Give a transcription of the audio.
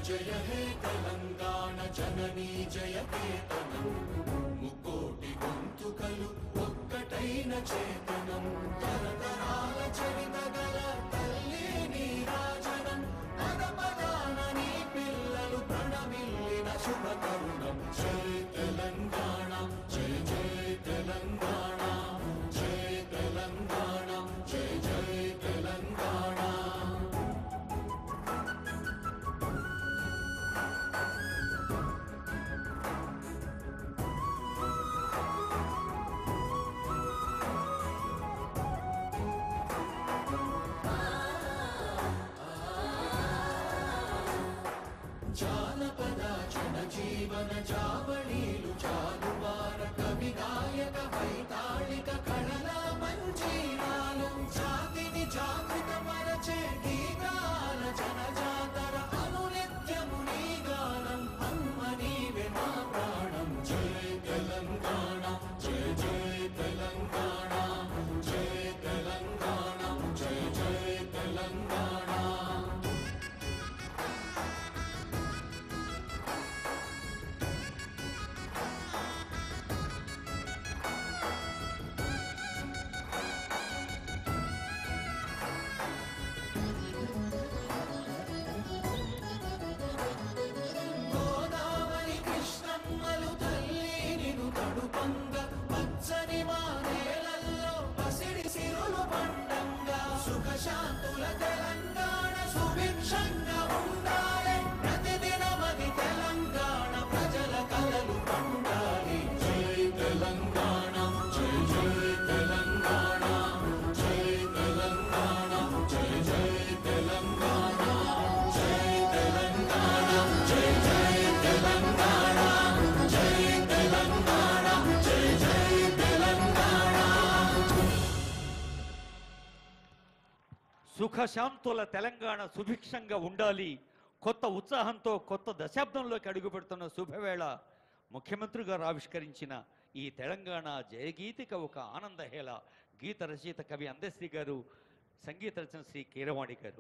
జయ హే తెలంగాణ జననీ జయ కేతనం ముక్కోటి గొంతుకలు ఒక్కటైన చేతనం తరతరాల చరిత గల తల్లి నీరాజనం పద పదాన నీ పిల్లలు ప్రణమిల్లిన శుభ తరుణం జై తెలంగాణ జై జై తెలంగాణ జై తెలంగాణ జై జై తెలంగాణ జానపద జనజీవన జావళీలు జాలువార కవి గాయక వైతాళిక కళల మంజీరాలు జాతిని జాగృత మరచే గీతాల జనజాతర అనునిత్యము నీ గానం అమ్మ నీవే మా ప్రాణం జై తెలంగాణ జై జై తెలంగాణ జై తెలంగాణ జై జై తెలంగాణ గోదావరి కృష్ణమ్మలు తల్లి నిను తడుపంగ పచ్చని మా నేలల్లో పసిడి సిరులు పండంగా సుఖశాంతుల తెలంగాణ సుభిక్షంగా ఉండాలి ప్రతిదినమది తెలంగాణ ప్రజల కలలు పండాలి జై తెలంగాణ జై జై తెలంగాణ జై తెలంగాణ జై జై తెలంగాణ జై తెలంగాణ జై జై తెలంగాణ జై తెలంగాణ జై జై తెలంగాణ సుఖశాంతుల తెలంగాణ సుభిక్షంగా ఉండాలి కొత్త ఉత్సాహంతో కొత్త దశాబ్దంలోకి అడుగుపెడుతున్న శుభవేళ ముఖ్యమంత్రి గారు ఆవిష్కరించిన ఈ తెలంగాణ జయగీతిక ఒక ఆనందహేళ గీత రచయిత కవి అందశ్రీ గారు సంగీత రచన శ్రీ కీరవాణి గారు